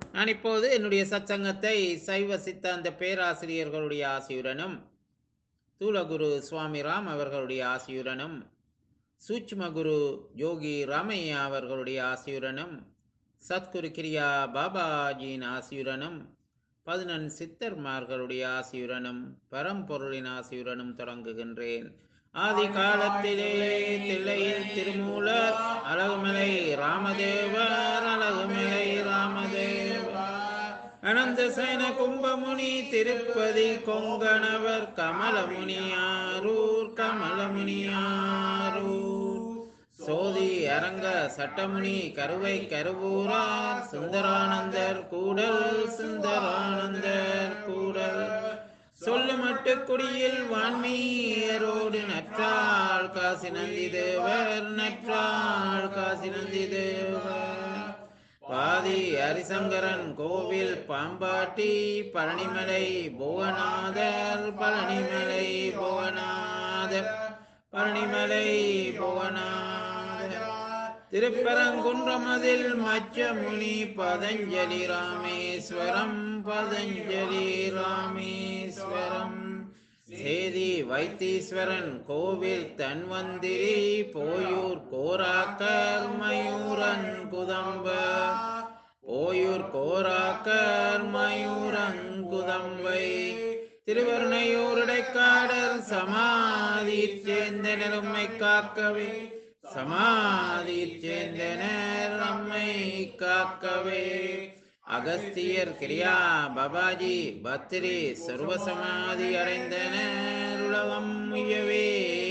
நான் இப்போது என்னுடைய சத்சங்கத்தை சைவ சித்தாந்த பேராசிரியர்களுடைய ஆசியுடனும் தூலகுரு சுவாமி ராம் அவர்களுடைய ஆசியுடனும் சூட்சும குரு யோகி ராமையா அவர்களுடைய ஆசியுடனும் சத்குரு கிரியா பாபாஜியின் ஆசியுடனும் பதினெண் சித்தர்மார்களுடைய ஆசியுடனும் பரம்பொருளின் ஆசியுடனும் தொடங்குகின்றேன் ஆதி காலத்திலே தில்லையில் திருமூலர் அழகுமலை ராமதேவர் அழகுமலை ராமதேவர் அனந்த சைன கும்பமுனி திருப்பதி கொங்கணவர் கமலமுனியாரூர் கமலமுனியாரூர் சோதி அரங்க சட்டமுனி கருவை கருவூரார் சுந்தரானந்தர் கூடல் சுந்தரானந்தர் கூடல் சொல்லு மட்டு குடியில் வான்மீரோடு நற்றாள் காசி நந்தி தேவர் நற்றாள் காசி நந்தி தேவர் பாதி ஹரிசங்கரன் கோவில் பாம்பாட்டி பழனிமலை புவனாதர் பழனிமலை புவனாதர் பழனிமலை புவனாதர் திருப்பரங்குன்றமதில் மச்சமுனி பதஞ்சலி ராமேஸ்வரம் பதஞ்சலி ராமேஸ்வரம் சேதி வைத்தீஸ்வரன் கோவில் தன்வந்திரி போயூர் கோராக்கர் மயூரன் குதம்ப போயூர் கோராக்கர் மயூரன் குதம்பை திருவருணையூருடைக்காடர் சமாதி சேர்ந்தனர் உம்மை காக்கவே சமாதி சேர்ந்தனர் நம்மை காக்கவே அகஸ்தியர் கிரியா பபாஜி பத்ரி சர்வசமாதி அடைந்தனர் உலகம் உயவே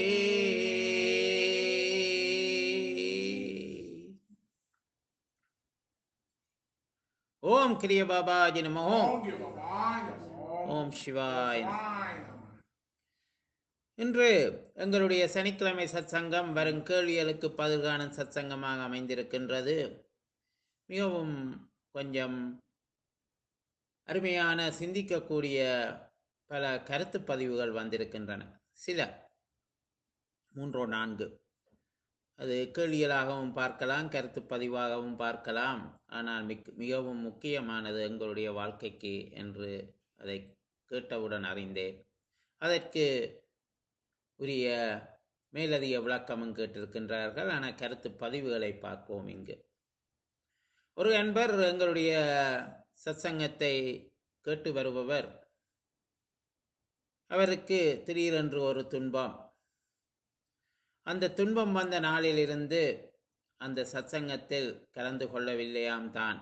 ஓம் கிரிய பாபாஜி நம ஓம் ஓம் சிவாய நமோ. ஓம் சிவாய நம. சிவாய நமோ. இன்று எங்களுடைய சனிக்கிழமை சத்சங்கம் வரும் கேள்விகளுக்கு பதில்காணும் சத்சங்கமாக அமைந்திருக்கின்றது மிகவும் கொஞ்சம் அருமையான சிந்திக்கக்கூடிய பல கருத்து பதிவுகள் வந்திருக்கின்றன சில மூன்றோ நான்கு அது கேள்விகளாகவும் பார்க்கலாம் கருத்து பதிவாகவும் பார்க்கலாம் ஆனால் மிக் மிகவும் முக்கியமானது எங்களுடைய வாழ்க்கைக்கு என்று அதை கேட்டவுடன் அறிந்தேன் அதற்கு உரிய மேலதிக விளக்கமும் கேட்டிருக்கின்றார்கள் ஆனால் கருத்து பதிவுகளை பார்ப்போம் இங்கு ஒரு அன்பர் எங்களுடைய சத்சங்கத்தை கேட்டு வருபவர் அவருக்கு திடீரென்று ஒரு துன்பம் அந்த துன்பம் வந்த நாளிலிருந்து அந்த சத்சங்கத்தில் கலந்து கொள்ளவில்லையாம் தான்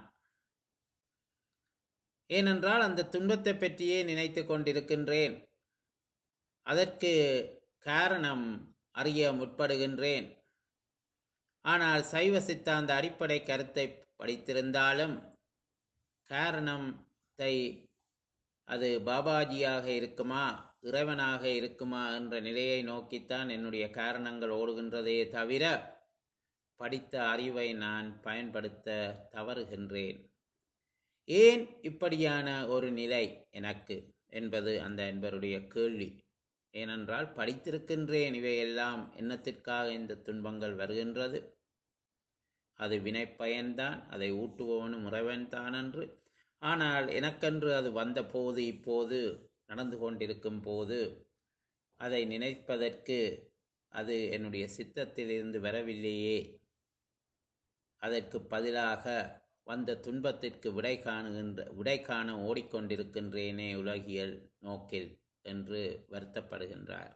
ஏனென்றால் அந்த துன்பத்தை பற்றியே நினைத்து கொண்டிருக்கின்றேன் அதற்கு காரணம் அறிய முற்படுகின்றேன் ஆனால் சைவ சித்தாந்த அடிப்படை கருத்தை படித்திருந்தாலும் காரணத்தை அது பாபாஜியாக இருக்குமா இறைவனாக இருக்குமா என்ற நிலையை நோக்கித்தான் என்னுடைய காரணங்கள் ஓடுகின்றதே தவிர படித்த அறிவை நான் பயன்படுத்த தவறுகின்றேன் ஏன் இப்படியான ஒரு நிலை எனக்கு என்பது அந்த என்பருடைய கேள்வி ஏனென்றால் படித்திருக்கின்றேன் இவையெல்லாம் என்னத்திற்காக இந்த துன்பங்கள் வருகின்றது அது வினைப்பயன்தான் அதை ஊட்டுபவனும் இறைவன்தான் என்று ஆனால் எனக்கென்று அது வந்த போது இப்போது நடந்து கொண்டிருக்கும் போது அதை நினைப்பதற்கு அது என்னுடைய சித்தத்திலிருந்து வரவில்லையே அதற்கு பதிலாக வந்த துன்பத்திற்கு விடை காணுகின்ற விடை காண ஓடிக்கொண்டிருக்கின்றேனே உலகியல் நோக்கில் என்று வருத்தப்படுகின்றார்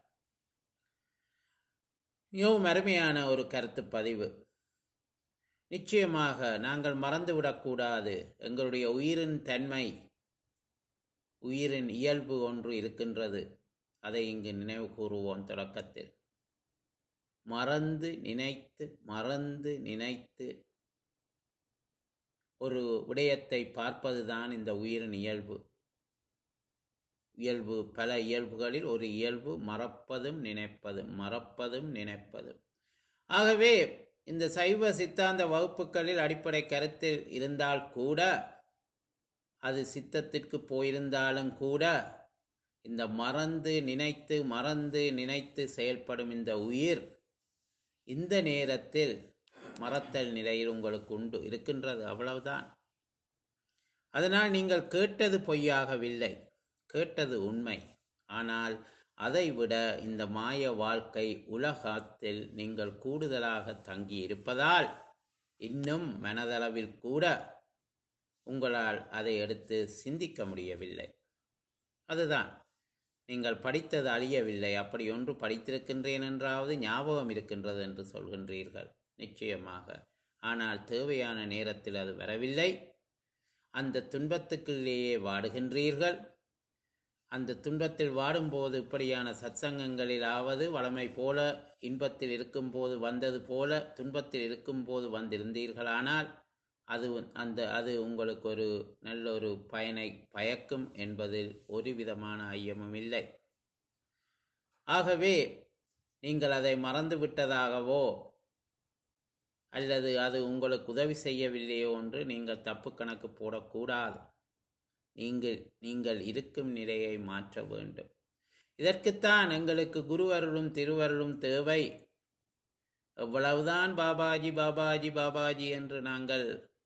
மிகவும் அருமையான ஒரு கருத்து பதிவு நிச்சயமாக நாங்கள் மறந்துவிடக்கூடாது எங்களுடைய உயிரின் தன்மை உயிரின் இயல்பு ஒன்று இருக்கின்றது அதை இங்கு நினைவு கூறுவோம் தொடக்கத்தில் மறந்து நினைத்து மறந்து நினைத்து ஒரு விடயத்தை பார்ப்பதுதான் இந்த உயிரின் இயல்பு இயல்பு பல இயல்புகளில் ஒரு இயல்பு மறப்பதும் நினைப்பதும் மறப்பதும் நினைப்பதும் ஆகவே இந்த சைவ சித்தாந்த வகுப்புகளில் அடிப்படை கருத்தில் இருந்தால் கூட அது சித்தத்திற்கு போயிருந்தாலும் கூட இந்த மறந்து நினைத்து மறந்து நினைத்து செயல்படும் இந்த உயிர் இந்த நேரத்தில் மறத்தல் நிலையில் உங்களுக்கு உண்டு இருக்கின்றது அவ்வளவுதான் அதனால் நீங்கள் கேட்டது பொய்யாகவில்லை கேட்டது உண்மை ஆனால் அதைவிட இந்த மாய வாழ்க்கை உலகத்தில் நீங்கள் கூடுதலாக தங்கி இருப்பதால் இன்னும் மனதளவில் கூட உங்களால் அதை எடுத்து சிந்திக்க முடியவில்லை அதுதான் நீங்கள் படித்தது அழியவில்லை அப்படி ஒன்று படித்திருக்கின்றேன் என்றாவது ஞாபகம் இருக்கின்றது என்று சொல்கின்றீர்கள் நிச்சயமாக ஆனால் தேவையான நேரத்தில் அது வரவில்லை அந்த துன்பத்துக்குள்ளேயே வாடுகின்றீர்கள் அந்த துன்பத்தில் வாடும்போது இப்படியான சத்சங்கங்களிலாவது வளமை போல இன்பத்தில் இருக்கும்போது வந்தது போல துன்பத்தில் இருக்கும்போது வந்திருந்தீர்களானால் அது அந்த அது உங்களுக்கு ஒரு நல்ல ஒரு பயனை பயக்கும் என்பதில் ஒரு விதமான ஐயமும் இல்லை ஆகவே நீங்கள் அதை மறந்து விட்டதாகவோ அல்லது அது உங்களுக்கு உதவி செய்யவில்லையோ என்று நீங்கள் தப்பு கணக்கு போடக்கூடாது நீங்கள் நீங்கள் இருக்கும் நிலையை மாற்ற வேண்டும் இதற்குத்தான் எங்களுக்கு குருவருளும் திருவருளும் தேவை எவ்வளவுதான் பாபாஜி பாபாஜி பாபாஜி என்று நாங்கள்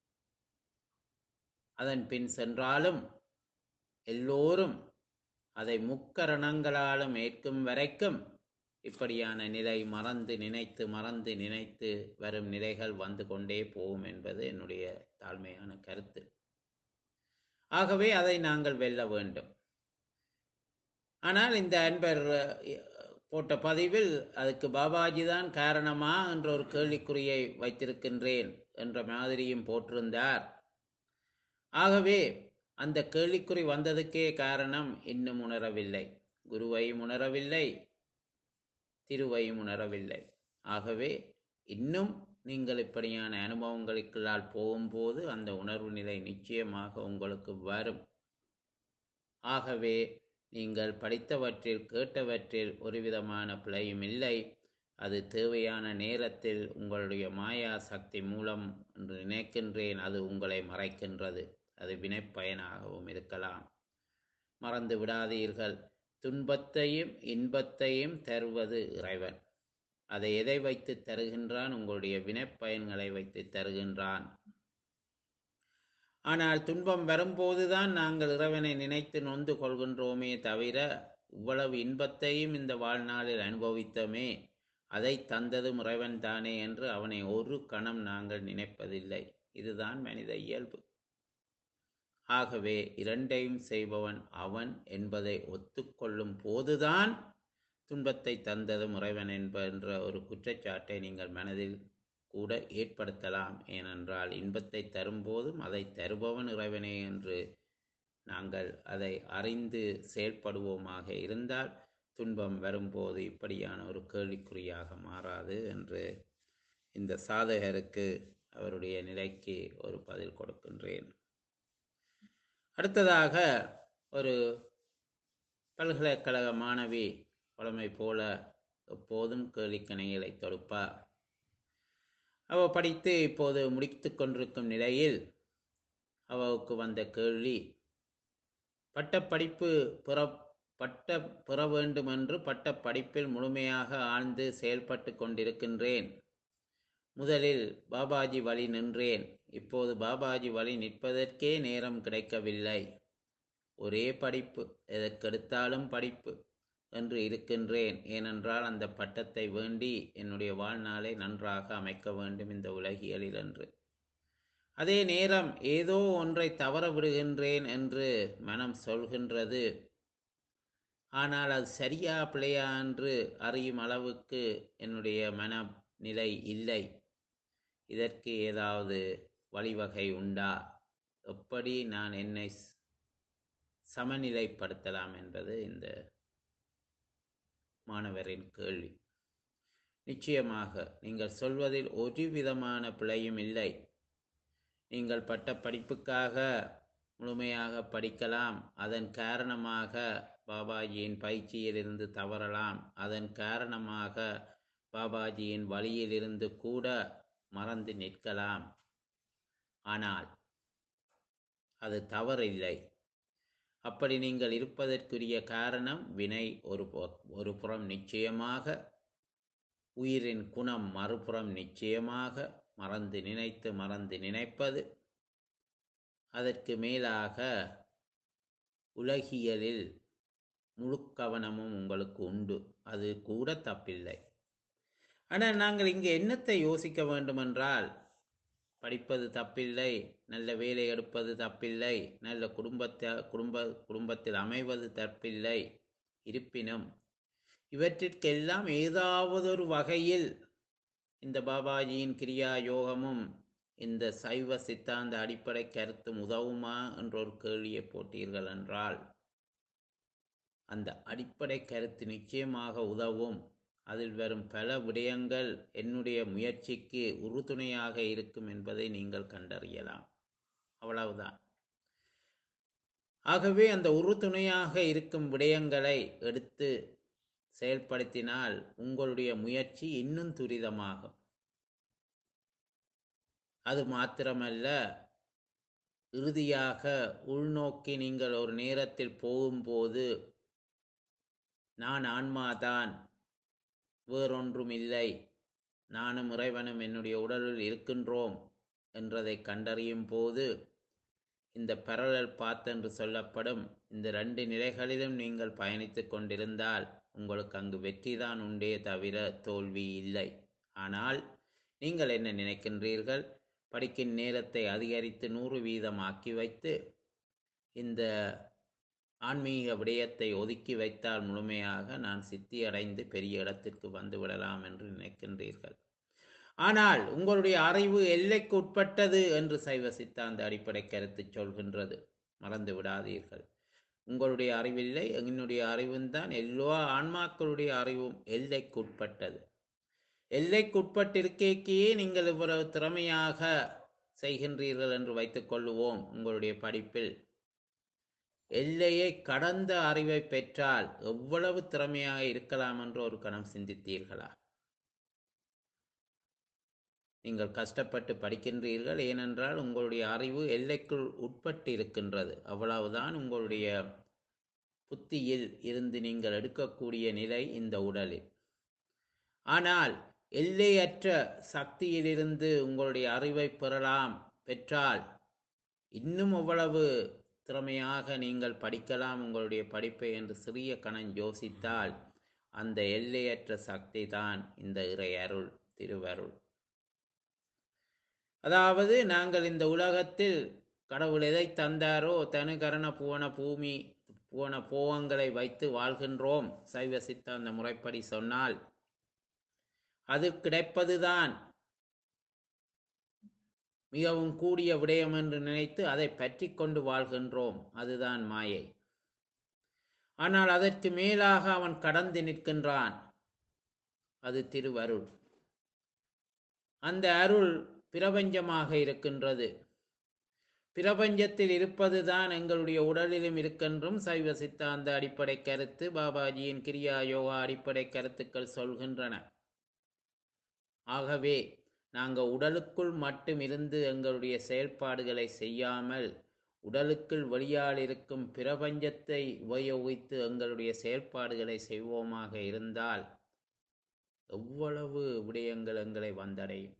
அதன் பின் சென்றாலும் எல்லோரும் அதை முக்கரணங்களாலும் ஏற்கும் வரைக்கும் இப்படியான நிலை மறந்து நினைத்து மறந்து நினைத்து வரும் நிலைகள் வந்து கொண்டே போகும் என்பது என்னுடைய தாழ்மையான கருத்து ஆகவே அதை நாங்கள் வெல்ல வேண்டும் ஆனால் இந்த அன்பர் போட்ட பதிவில் அதுக்கு பாபாஜி தான் காரணமா என்ற ஒரு கேள்விக்குறியை வைத்திருக்கின்றேன் என்ற மாதிரியும் போட்டிருந்தார் ஆகவே அந்த கேள்விக்குறி வந்ததுக்கே காரணம் இன்னும் உணரவில்லை குருவையும் உணரவில்லை திருவையும் உணரவில்லை ஆகவே இன்னும் நீங்கள் இப்படியான அனுபவங்களுக்குள்ளால் போகும்போது அந்த உணர்வு நிலை நிச்சயமாக உங்களுக்கு வரும் ஆகவே நீங்கள் படித்தவற்றில் கேட்டவற்றில் ஒரு விதமான பிழையும் இல்லை அது தேவையான நேரத்தில் உங்களுடைய மாயா சக்தி மூலம் என்று நினைக்கின்றேன் அது உங்களை மறைக்கின்றது அது வினைப்பயனாகவும் இருக்கலாம் மறந்து விடாதீர்கள் துன்பத்தையும் இன்பத்தையும் தருவது இறைவன் அதை எதை வைத்து தருகின்றான் உங்களுடைய வினைப்பயன்களை வைத்து தருகின்றான் ஆனால் துன்பம் வரும்போதுதான் நாங்கள் இறைவனை நினைத்து நொந்து கொள்கின்றோமே தவிர இவ்வளவு இன்பத்தையும் இந்த வாழ்நாளில் அனுபவித்தோமே அதை தந்ததும் இறைவன் தானே என்று அவனை ஒரு கணம் நாங்கள் நினைப்பதில்லை இதுதான் மனித இயல்பு ஆகவே இரண்டையும் செய்பவன் அவன் என்பதை ஒத்துக்கொள்ளும் போதுதான் துன்பத்தை தந்ததும் இறைவன் என்ற ஒரு குற்றச்சாட்டை நீங்கள் மனதில் கூட ஏற்படுத்தலாம் ஏனென்றால் இன்பத்தை தரும்போதும் அதை தருபவன் இறைவனே என்று நாங்கள் அதை அறிந்து செயல்படுவோமாக இருந்தால் துன்பம் வரும்போது இப்படியான ஒரு கேள்விக்குறியாக மாறாது என்று இந்த சாதகருக்கு அவருடைய நிலைக்கு ஒரு பதில் கொடுக்கின்றேன் அடுத்ததாக ஒரு பல்கலைக்கழக மாணவி பழமை போல எப்போதும் கேலிக்கணைகளை தொடுப்பார் அவ படித்து இப்போது முடித்து கொண்டிருக்கும் நிலையில் அவவுக்கு வந்த கேள்வி பட்டப்படிப்பு பெற பட்ட பெற வேண்டும் என்று பட்ட படிப்பில் முழுமையாக ஆழ்ந்து செயல்பட்டு கொண்டிருக்கின்றேன் முதலில் பாபாஜி வழி நின்றேன் இப்போது பாபாஜி வழி நிற்பதற்கே நேரம் கிடைக்கவில்லை ஒரே படிப்பு எதற்கெடுத்தாலும் படிப்பு என்று இருக்கின்றேன் ஏனென்றால் அந்த பட்டத்தை வேண்டி என்னுடைய வாழ்நாளை நன்றாக அமைக்க வேண்டும் இந்த உலகியலில் என்று அதே நேரம் ஏதோ ஒன்றை தவற விடுகின்றேன் என்று மனம் சொல்கின்றது ஆனால் அது சரியா பிழையா என்று அறியும் அளவுக்கு என்னுடைய மனநிலை இல்லை இதற்கு ஏதாவது வழிவகை உண்டா எப்படி நான் என்னை சமநிலைப்படுத்தலாம் என்பது இந்த மாணவரின் கேள்வி நிச்சயமாக நீங்கள் சொல்வதில் ஒரு விதமான பிழையும் இல்லை நீங்கள் பட்ட படிப்புக்காக முழுமையாக படிக்கலாம் அதன் காரணமாக பாபாஜியின் பயிற்சியிலிருந்து தவறலாம் அதன் காரணமாக பாபாஜியின் வழியிலிருந்து கூட மறந்து நிற்கலாம் ஆனால் அது தவறில்லை அப்படி நீங்கள் இருப்பதற்குரிய காரணம் வினை ஒரு ஒரு புறம் நிச்சயமாக உயிரின் குணம் மறுபுறம் நிச்சயமாக மறந்து நினைத்து மறந்து நினைப்பது அதற்கு மேலாக உலகியலில் முழு கவனமும் உங்களுக்கு உண்டு அது கூட தப்பில்லை ஆனால் நாங்கள் இங்கே என்னத்தை யோசிக்க வேண்டுமென்றால் படிப்பது தப்பில்லை நல்ல வேலை எடுப்பது தப்பில்லை நல்ல குடும்பத்தை குடும்ப குடும்பத்தில் அமைவது தப்பில்லை இருப்பினும் இவற்றிற்கெல்லாம் ஏதாவது ஒரு வகையில் இந்த பாபாஜியின் கிரியா யோகமும் இந்த சைவ சித்தாந்த அடிப்படை கருத்தும் உதவுமா என்ற ஒரு கேள்வியை போட்டீர்கள் என்றால் அந்த அடிப்படை கருத்து நிச்சயமாக உதவும் அதில் வரும் பல விடயங்கள் என்னுடைய முயற்சிக்கு உறுதுணையாக இருக்கும் என்பதை நீங்கள் கண்டறியலாம் அவ்வளவுதான் ஆகவே அந்த உறுதுணையாக இருக்கும் விடயங்களை எடுத்து செயல்படுத்தினால் உங்களுடைய முயற்சி இன்னும் துரிதமாகும் அது மாத்திரமல்ல இறுதியாக உள்நோக்கி நீங்கள் ஒரு நேரத்தில் போகும்போது நான் ஆன்மாதான் வேறொன்றும் இல்லை நானும் இறைவனும் என்னுடைய உடலில் இருக்கின்றோம் என்றதை கண்டறியும் போது இந்த பரலல் பாத் என்று சொல்லப்படும் இந்த ரெண்டு நிலைகளிலும் நீங்கள் பயணித்து கொண்டிருந்தால் உங்களுக்கு அங்கு வெற்றிதான் உண்டே தவிர தோல்வி இல்லை ஆனால் நீங்கள் என்ன நினைக்கின்றீர்கள் படிக்கும் நேரத்தை அதிகரித்து நூறு வீதம் ஆக்கி வைத்து இந்த ஆன்மீக விடயத்தை ஒதுக்கி வைத்தால் முழுமையாக நான் சித்தி அடைந்து பெரிய இடத்திற்கு வந்து விடலாம் என்று நினைக்கின்றீர்கள் ஆனால் உங்களுடைய அறிவு எல்லைக்கு உட்பட்டது என்று சைவ சித்தாந்த அடிப்படை கருத்து சொல்கின்றது மறந்து விடாதீர்கள் உங்களுடைய அறிவில்லை என்னுடைய அறிவும் தான் எல்லா ஆன்மாக்களுடைய அறிவும் எல்லைக்கு உட்பட்டது எல்லைக்குட்பட்டிருக்கையே நீங்கள் இவ்வளவு திறமையாக செய்கின்றீர்கள் என்று வைத்துக் கொள்ளுவோம் உங்களுடைய படிப்பில் எல்லையை கடந்த அறிவை பெற்றால் எவ்வளவு திறமையாக இருக்கலாம் என்று ஒரு கணம் சிந்தித்தீர்களா நீங்கள் கஷ்டப்பட்டு படிக்கின்றீர்கள் ஏனென்றால் உங்களுடைய அறிவு எல்லைக்குள் உட்பட்டு இருக்கின்றது அவ்வளவுதான் உங்களுடைய புத்தியில் இருந்து நீங்கள் எடுக்கக்கூடிய நிலை இந்த உடலில் ஆனால் எல்லையற்ற சக்தியிலிருந்து உங்களுடைய அறிவை பெறலாம் பெற்றால் இன்னும் எவ்வளவு திறமையாக நீங்கள் படிக்கலாம் உங்களுடைய படிப்பை என்று சிறிய கணம் யோசித்தால் அந்த எல்லையற்ற சக்தி தான் இந்த இறை அருள் திருவருள் அதாவது நாங்கள் இந்த உலகத்தில் கடவுள் எதை தந்தாரோ தனுகரண புவன பூமி புவன போவங்களை வைத்து வாழ்கின்றோம் சைவ சித்தாந்த முறைப்படி சொன்னால் அது கிடைப்பதுதான் மிகவும் கூடிய விடயம் என்று நினைத்து அதை பற்றி கொண்டு வாழ்கின்றோம் அதுதான் மாயை ஆனால் அதற்கு மேலாக அவன் கடந்து நிற்கின்றான் அது திருவருள் அந்த அருள் பிரபஞ்சமாக இருக்கின்றது பிரபஞ்சத்தில் இருப்பதுதான் எங்களுடைய உடலிலும் இருக்கின்றும் சைவ சித்தாந்த அடிப்படை கருத்து பாபாஜியின் கிரியா யோகா அடிப்படை கருத்துக்கள் சொல்கின்றன ஆகவே நாங்கள் உடலுக்குள் மட்டும் இருந்து எங்களுடைய செயல்பாடுகளை செய்யாமல் உடலுக்குள் வெளியால் இருக்கும் பிரபஞ்சத்தை உபயோகித்து எங்களுடைய செயல்பாடுகளை செய்வோமாக இருந்தால் எவ்வளவு விடயங்கள் எங்களை வந்தடையும்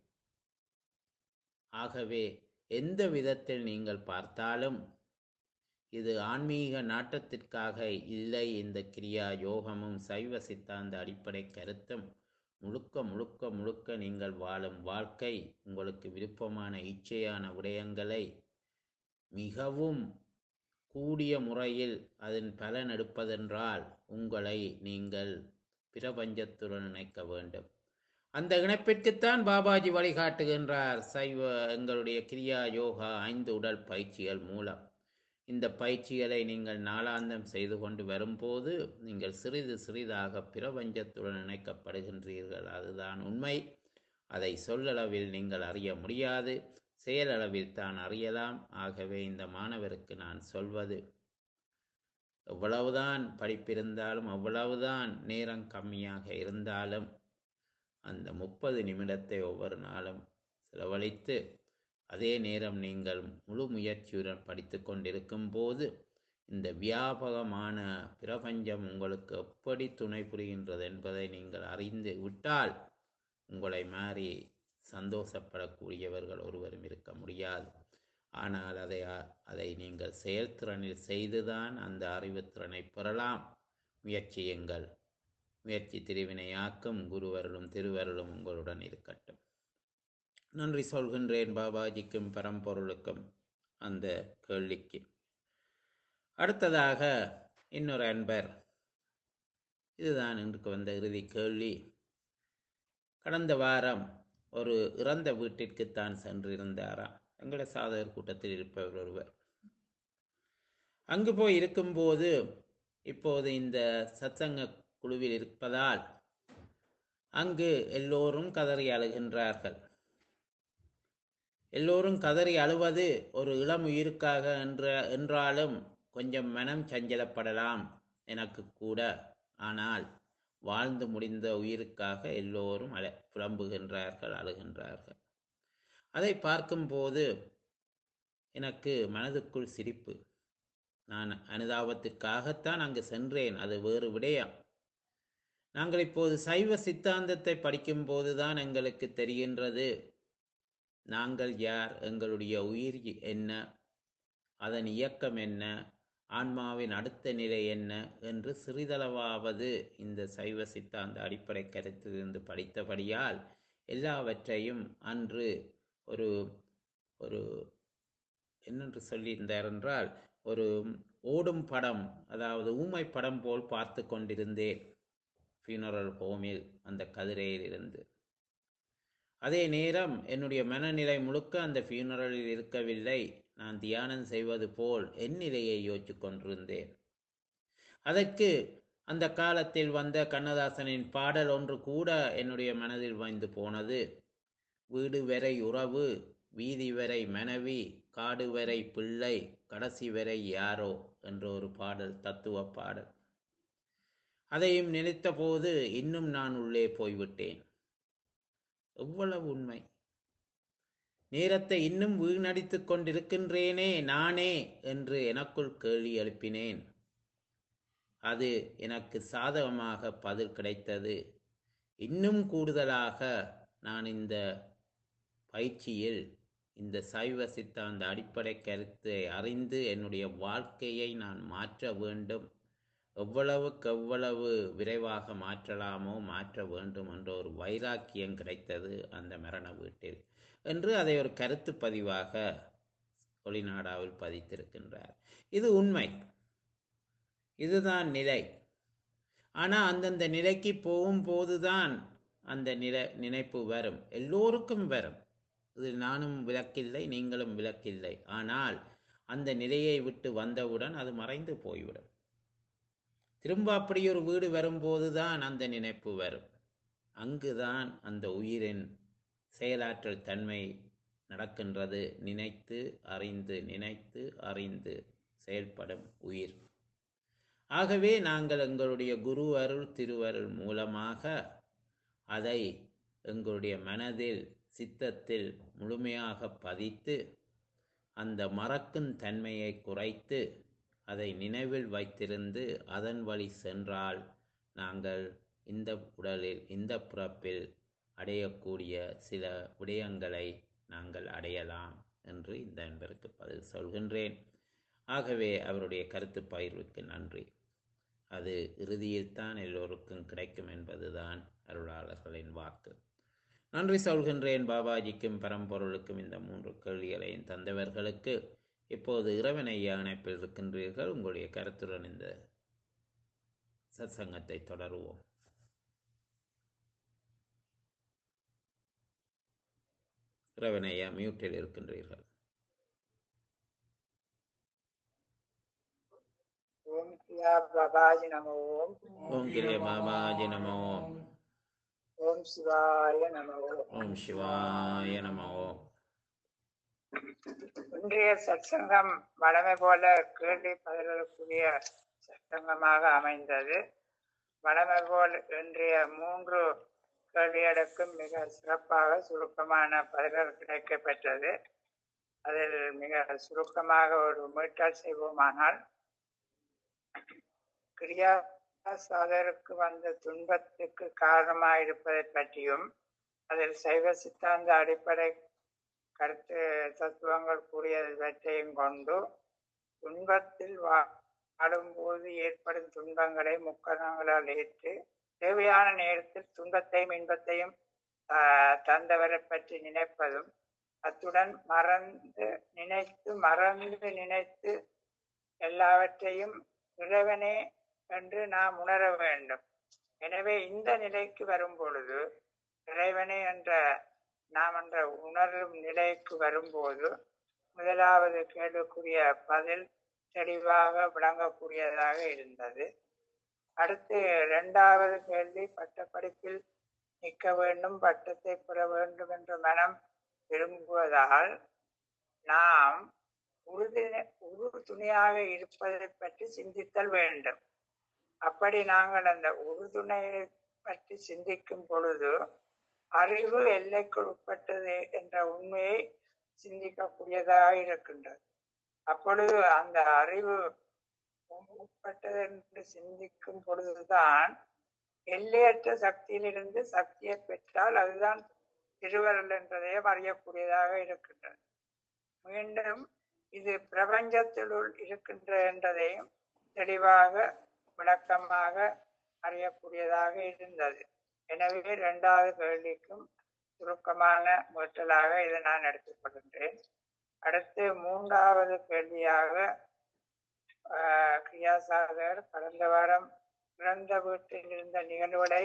ஆகவே எந்த விதத்தில் நீங்கள் பார்த்தாலும் இது ஆன்மீக நாட்டத்திற்காக இல்லை இந்த கிரியா யோகமும் சைவ சித்தாந்த அடிப்படை கருத்தும் முழுக்க முழுக்க முழுக்க நீங்கள் வாழும் வாழ்க்கை உங்களுக்கு விருப்பமான இச்சையான விடயங்களை மிகவும் கூடிய முறையில் அதன் பலன் எடுப்பதென்றால் உங்களை நீங்கள் பிரபஞ்சத்துடன் இணைக்க வேண்டும் அந்த இணைப்பிற்குத்தான் பாபாஜி வழிகாட்டுகின்றார் சைவ எங்களுடைய கிரியா யோகா ஐந்து உடல் பயிற்சிகள் மூலம் இந்த பயிற்சிகளை நீங்கள் நாளாந்தம் செய்து கொண்டு வரும்போது நீங்கள் சிறிது சிறிதாக பிரபஞ்சத்துடன் இணைக்கப்படுகின்றீர்கள் அதுதான் உண்மை அதை சொல்லளவில் நீங்கள் அறிய முடியாது செயலளவில் தான் அறியலாம் ஆகவே இந்த மாணவருக்கு நான் சொல்வது எவ்வளவுதான் படிப்பிருந்தாலும் அவ்வளவுதான் நேரம் கம்மியாக இருந்தாலும் அந்த முப்பது நிமிடத்தை ஒவ்வொரு நாளும் செலவழித்து அதே நேரம் நீங்கள் முழு முயற்சியுடன் படித்து கொண்டிருக்கும் போது இந்த வியாபகமான பிரபஞ்சம் உங்களுக்கு எப்படி துணை புரிகின்றது என்பதை நீங்கள் அறிந்து விட்டால் உங்களை மாறி சந்தோஷப்படக்கூடியவர்கள் ஒருவரும் இருக்க முடியாது ஆனால் அதை அதை நீங்கள் செயல்திறனில் செய்துதான் அந்த அறிவுத்திறனை பெறலாம் முயற்சியுங்கள் முயற்சி திருவினையாக்கும் குருவருளும் திருவருளும் உங்களுடன் இருக்கட்டும் நன்றி சொல்கின்றேன் பாபாஜிக்கும் பரம்பொருளுக்கும் அந்த கேள்விக்கு அடுத்ததாக இன்னொரு அன்பர் இதுதான் இன்றைக்கு வந்த இறுதி கேள்வி கடந்த வாரம் ஒரு இறந்த வீட்டிற்குத்தான் சென்றிருந்தாராம் எங்களோட சாதகர் கூட்டத்தில் இருப்பவர் ஒருவர் அங்கு போய் இருக்கும்போது இப்போது இந்த சத்சங்க குழுவில் இருப்பதால் அங்கு எல்லோரும் கதறி அழுகின்றார்கள் எல்லோரும் கதறி அழுவது ஒரு இளம் உயிருக்காக என்ற என்றாலும் கொஞ்சம் மனம் சஞ்சலப்படலாம் எனக்கு கூட ஆனால் வாழ்ந்து முடிந்த உயிருக்காக எல்லோரும் அழ புலம்புகின்றார்கள் அழுகின்றார்கள் அதை பார்க்கும்போது எனக்கு மனதுக்குள் சிரிப்பு நான் அனுதாபத்திற்காகத்தான் அங்கு சென்றேன் அது வேறு விடயம் நாங்கள் இப்போது சைவ சித்தாந்தத்தை படிக்கும்போது தான் எங்களுக்கு தெரிகின்றது நாங்கள் யார் எங்களுடைய உயிர் என்ன அதன் இயக்கம் என்ன ஆன்மாவின் அடுத்த நிலை என்ன என்று சிறிதளவாவது இந்த சைவ சித்தாந்த அடிப்படை கருத்திலிருந்து படித்தபடியால் எல்லாவற்றையும் அன்று ஒரு ஒரு என்னென்று சொல்லியிருந்தார் என்றால் ஒரு ஓடும் படம் அதாவது ஊமை படம் போல் பார்த்து கொண்டிருந்தேன் ஃபியூனரல் ஹோமில் அந்த கதிரையில் இருந்து அதே நேரம் என்னுடைய மனநிலை முழுக்க அந்த ஃபியூனரலில் இருக்கவில்லை நான் தியானம் செய்வது போல் என் நிலையை யோசித்து கொண்டிருந்தேன் அதற்கு அந்த காலத்தில் வந்த கண்ணதாசனின் பாடல் ஒன்று கூட என்னுடைய மனதில் வந்து போனது வீடு வரை உறவு வீதி வரை மனைவி காடு வரை பிள்ளை கடைசி வரை யாரோ என்ற ஒரு பாடல் தத்துவ பாடல் அதையும் நினைத்த போது இன்னும் நான் உள்ளே போய்விட்டேன் எவ்வளவு உண்மை நேரத்தை இன்னும் வீணடித்துக் கொண்டிருக்கின்றேனே நானே என்று எனக்குள் கேள்வி எழுப்பினேன் அது எனக்கு சாதகமாக பதில் கிடைத்தது இன்னும் கூடுதலாக நான் இந்த பயிற்சியில் இந்த சைவ சித்தாந்த அடிப்படை கருத்தை அறிந்து என்னுடைய வாழ்க்கையை நான் மாற்ற வேண்டும் எவ்வளவுக்கு எவ்வளவு விரைவாக மாற்றலாமோ மாற்ற வேண்டும் என்ற ஒரு வைராக்கியம் கிடைத்தது அந்த மரண வீட்டில் என்று அதை ஒரு கருத்து பதிவாக ஒளிநாடாவில் பதித்திருக்கின்றார் இது உண்மை இதுதான் நிலை ஆனால் அந்தந்த நிலைக்கு போகும்போதுதான் அந்த நிலை நினைப்பு வரும் எல்லோருக்கும் வரும் இது நானும் விளக்கில்லை நீங்களும் விளக்கில்லை ஆனால் அந்த நிலையை விட்டு வந்தவுடன் அது மறைந்து போய்விடும் திரும்ப அப்படி ஒரு வீடு வரும்போதுதான் அந்த நினைப்பு வரும் அங்குதான் அந்த உயிரின் செயலாற்றல் தன்மை நடக்கின்றது நினைத்து அறிந்து நினைத்து அறிந்து செயல்படும் உயிர் ஆகவே நாங்கள் எங்களுடைய குரு அருள் திருவருள் மூலமாக அதை எங்களுடைய மனதில் சித்தத்தில் முழுமையாக பதித்து அந்த மறக்கும் தன்மையை குறைத்து அதை நினைவில் வைத்திருந்து அதன் வழி சென்றால் நாங்கள் இந்த உடலில் இந்த பிறப்பில் அடையக்கூடிய சில விடயங்களை நாங்கள் அடையலாம் என்று இந்த அன்பருக்கு பதில் சொல்கின்றேன் ஆகவே அவருடைய கருத்து பகிர்வுக்கு நன்றி அது இறுதியில்தான் எல்லோருக்கும் கிடைக்கும் என்பதுதான் அருளாளர்களின் வாக்கு நன்றி சொல்கின்றேன் பாபாஜிக்கும் பரம்பொருளுக்கும் இந்த மூன்று கேள்விகளையும் தந்தவர்களுக்கு இப்போது இறைவனையா இணைப்பில் இருக்கின்றீர்கள் உங்களுடைய கருத்துடன் இந்த சத்சங்கத்தை தொடருவோம் இறைவனையா மியூட்டில் இருக்கின்றீர்கள் ஓம் கிரியா பாபாஜி நம ஓம் ஓம் கிரிய பாபாஜி நமோ ஓம் சிவாய நம ஓம் ஓம் சிவாய நமோ இன்றைய சத்சங்கம் வழமை போல கேள்வி பதிலுக்குரிய சத்சங்கமாக அமைந்தது வழமை போல் இன்றைய மூன்று கேள்விகளுக்கும் மிக சிறப்பாக சுருக்கமான பதில்கள் கிடைக்கப்பெற்றது அதில் மிக சுருக்கமாக ஒரு மீட்டல் செய்வோமானால் கிரியா சாதருக்கு வந்த துன்பத்துக்கு காரணமாயிருப்பதை பற்றியும் அதில் சைவ சித்தாந்த அடிப்படை கருத்து தத்துவங்கள் கூறியவற்றையும் கொண்டு துன்பத்தில் வா- வாடும்போது ஏற்படும் துன்பங்களை முக்கணங்களால் ஏற்று தேவையான நேரத்தில் துன்பத்தையும் இன்பத்தையும் ஆஹ், தந்தவரை பற்றி நினைப்பதும் அத்துடன் மறந்து நினைத்து மறந்து நினைத்து எல்லாவற்றையும் இறைவனே என்று நாம் உணர வேண்டும் எனவே இந்த நிலைக்கு வரும் பொழுது இறைவனே என்ற நாம் என்ற உணரும் நிலைக்கு வரும்போது முதலாவது கேள்விக்குரிய பதில் தெளிவாக விளங்கக்கூடியதாக இருந்தது அடுத்து இரண்டாவது கேள்வி பட்டப்படிப்பில் நிற்க வேண்டும் பட்டத்தை பெற வேண்டும் என்ற மனம் விரும்புவதால் நாம் உறுதி உரு துணையாக இருப்பதை பற்றி சிந்தித்தல் வேண்டும் அப்படி நாங்கள் அந்த உறுதுணையை பற்றி சிந்திக்கும் பொழுது அறிவு எல்லைக்குள் உட்பட்டது என்ற உண்மையை சிந்திக்கக்கூடியதாக இருக்கின்றது அப்பொழுது அந்த அறிவு உட்பட்டது என்று சிந்திக்கும் பொழுதுதான் எல்லையற்ற சக்தியிலிருந்து சக்தியை பெற்றால் அதுதான் திருவருள் என்றதையும் அறியக்கூடியதாக இருக்கின்றது மீண்டும் இது பிரபஞ்சத்திலுள் இருக்கின்ற என்றதையும் தெளிவாக விளக்கமாக அறியக்கூடியதாக இருந்தது எனவே இரண்டாவது கேள்விக்கும் சுருக்கமான முற்றலாக இதை நான் எடுத்துக்கொள்கின்றேன் அடுத்து மூன்றாவது கேள்வியாக ஆஹ், கிரியாசாகர் கடந்த வாரம் பிறந்த வீட்டில் இருந்த நிகழ்வுகளை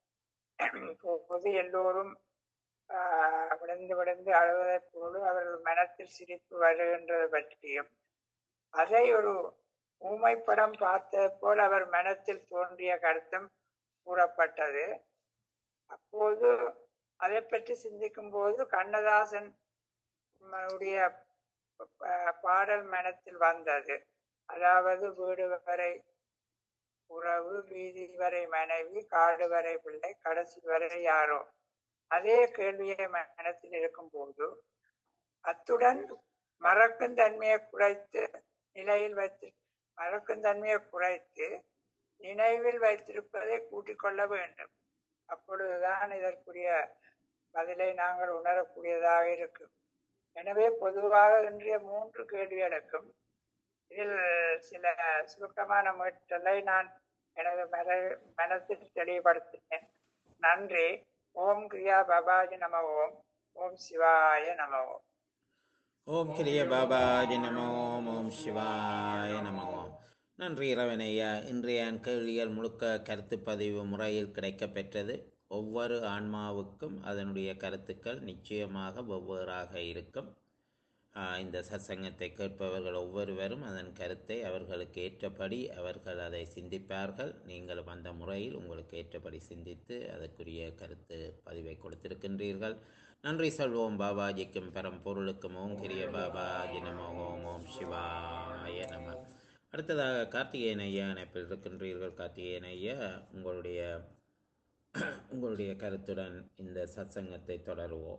பொது எல்லோரும் ஆஹ், விழுந்து விழுந்து அழுவதைப் போல அவர்கள் மனத்தில் சிரிப்பு வருகின்றது பற்றியும் அதை ஒரு ஊமைப்படம் பார்த்தது போல் அவர் மனத்தில் தோன்றிய கருத்தும் கூறப்பட்டது அப்போது அதை பற்றி சிந்திக்கும் போது கண்ணதாசன் உடைய ப- பாடல் மனத்தில் வந்தது அதாவது வீடு வரை உறவு வீதி வரை மனைவி காடு வரை பிள்ளை கடைசி வரை யாரோ அதே கேள்வியை மனத்தில் இருக்கும் போது அத்துடன் மறக்கும் தன்மையை குறைத்து நிலையில் வைத்து மறக்கும் தன்மையை குறைத்து நினைவில் வைத்திருப்பதை கூட்டிக் கொள்ள வேண்டும் அப்பொழுதுதான் இதற்குரிய பதிலை நாங்கள் உணரக்கூடியதாக இருக்கும் எனவே பொதுவாக இன்றைய மூன்று கேள்விகளுக்கும் இதில் சில சுருக்கமான முயற்சிகளை நான் எனது மன மனத்தில் தெளிவுபடுத்தினேன் நன்றி ஓம் கிரியா பாபாஜி நம ஓம் ஓம் சிவாய நம ஓம் ஓம் கிரிய பாபாஜி நம ஓம் ஓம் சிவாய நம ஓம் நன்றி இரவனையா இன்றைய கேள்விகள் முழுக்க கருத்து பதிவு முறையில் கிடைக்கப்பெற்றது ஒவ்வொரு ஆன்மாவுக்கும் அதனுடைய கருத்துக்கள் நிச்சயமாக வெவ்வேறாக இருக்கும் ஆஹ் இந்த சத்சங்கத்தை கேட்பவர்கள் ஒவ்வொருவரும் அதன் கருத்தை அவர்களுக்கு ஏற்றபடி அவர்கள் அதை சிந்திப்பார்கள் நீங்களும் அந்த முறையில் உங்களுக்கு ஏற்றபடி சிந்தித்து அதற்குரிய கருத்து பதிவை கொடுத்திருக்கின்றீர்கள் நன்றி சொல்வோம் பாபாஜிக்கும் பரம்பொருளுக்கும் ஓம் கிரிய பாபாஜி நம ஓம் ஓம் சிவாய நம அடுத்ததாக கார்த்திகேயன் ஐயா இணைப்பில் இருக்கின்றீர்கள் கார்த்திகேயன் ஐயா உங்களுடைய உங்களுடைய கருத்துடன் இந்த சத்சங்கத்தை தொடருவோம்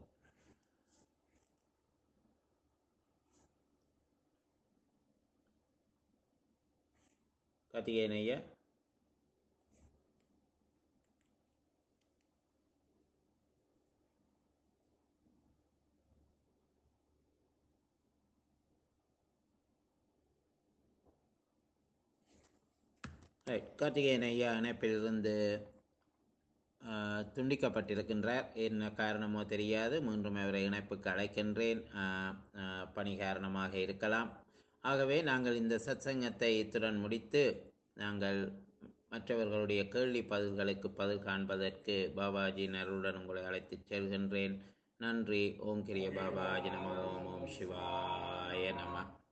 கார்த்திகேயன் ஐயா ரைட் கார்த்திகேயன் ஐயா இணைப்பிலிருந்து ஆஹ், துண்டிக்கப்பட்டிருக்கின்றார் என்ன காரணமோ தெரியாது மீண்டும் அவரை இணைப்புக்கு அழைக்கின்றேன் ஆஹ், ஆஹ், பணி காரணமாக இருக்கலாம் ஆகவே நாங்கள் இந்த சத்சங்கத்தை இத்துடன் முடித்து நாங்கள் மற்றவர்களுடைய கேள்வி பதில்களுக்கு பதில் காண்பதற்கு பாபாஜி அருளுடன் உங்களை அழைத்துச் செல்கின்றேன் நன்றி ஓம் கிரிய பாபாஜி நம ஓம் ஓம் சிவாய நம